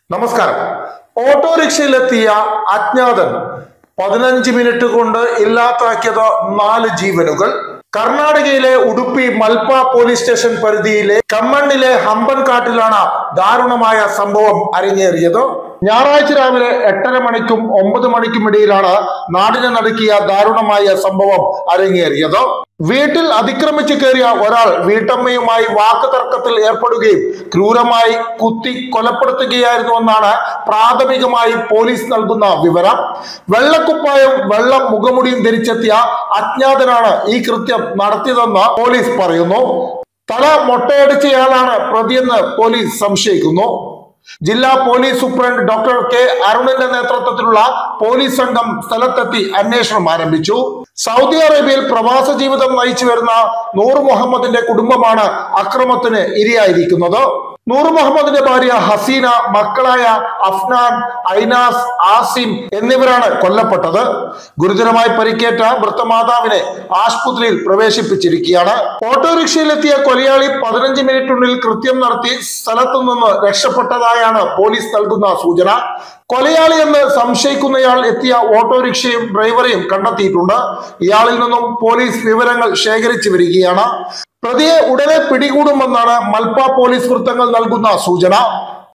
നമസ്കാരം ഓട്ടോറിക്ഷയിലെത്തിയ അജ്ഞാതൻ പതിനഞ്ച് മിനിറ്റ് കൊണ്ട് ഇല്ലാതാക്കിയത് നാല് ജീവനുകൾ കർണാടകയിലെ ഉടുപ്പി മൽപ്പ പോലീസ് സ്റ്റേഷൻ പരിധിയിലെ കമ്മണ്ണിലെ ഹമ്പൻകാട്ടിലാണ് ദാരുണമായ സംഭവം അരങ്ങേറിയത് ഞായറാഴ്ച രാവിലെ എട്ടര മണിക്കും ഒമ്പത് മണിക്കും ഇടയിലാണ് നാടിനെ നടുക്കിയ ദാരുണമായ സംഭവം അരങ്ങേറിയത് വീട്ടിൽ അതിക്രമിച്ചു കയറിയ ഒരാൾ വീട്ടമ്മയുമായി വാക്ക് തർക്കത്തിൽ ഏർപ്പെടുകയും ക്രൂരമായി കുത്തി കൊലപ്പെടുത്തുകയായിരുന്നുവെന്നാണ് പ്രാഥമികമായി പോലീസ് നൽകുന്ന വിവരം വെള്ളക്കുപ്പായും വെള്ള മുഖമുടിയും ധരിച്ചെത്തിയ അജ്ഞാതനാണ് ഈ കൃത്യം നടത്തിയതെന്ന് പോലീസ് പറയുന്നു തല മൊട്ടയടിച്ചയാളാണ് പ്രതിയെന്ന് പോലീസ് സംശയിക്കുന്നു ജില്ലാ പോലീസ് സൂപ്രണ്ട് ഡോക്ടർ കെ അരുണിന്റെ നേതൃത്വത്തിലുള്ള പോലീസ് സംഘം സ്ഥലത്തെത്തി അന്വേഷണം ആരംഭിച്ചു സൗദി അറേബ്യയിൽ പ്രവാസ ജീവിതം നയിച്ചു വരുന്ന നൂർ മുഹമ്മദിന്റെ കുടുംബമാണ് അക്രമത്തിന് ഇരയായിരിക്കുന്നത് നൂർ മുഹമ്മദിന്റെ ഭാര്യ ഹസീന മക്കളായ അഫ്നാൻ ഐനാസ് ആസിം എന്നിവരാണ് കൊല്ലപ്പെട്ടത് ഗുരുതരമായി പരിക്കേറ്റ വൃത്തമാതാവിനെ ആശുപത്രിയിൽ പ്രവേശിപ്പിച്ചിരിക്കുകയാണ് ഓട്ടോറിക്ഷയിലെത്തിയ കൊലയാളി പതിനഞ്ച് മിനിറ്റിനുള്ളിൽ കൃത്യം നടത്തി സ്ഥലത്തു നിന്ന് രക്ഷപ്പെട്ടതായാണ് പോലീസ് നൽകുന്ന സൂചന കൊലയാളി എന്ന് സംശയിക്കുന്നയാൾ എത്തിയ ഓട്ടോറിക്ഷയും ഡ്രൈവറെയും കണ്ടെത്തിയിട്ടുണ്ട് ഇയാളിൽ നിന്നും പോലീസ് വിവരങ്ങൾ ശേഖരിച്ചു വരികയാണ് പ്രതിയെ ഉടനെ പിടികൂടുമെന്നാണ് മൽപ്പ പോലീസ് വൃത്തങ്ങൾ നൽകുന്ന സൂചന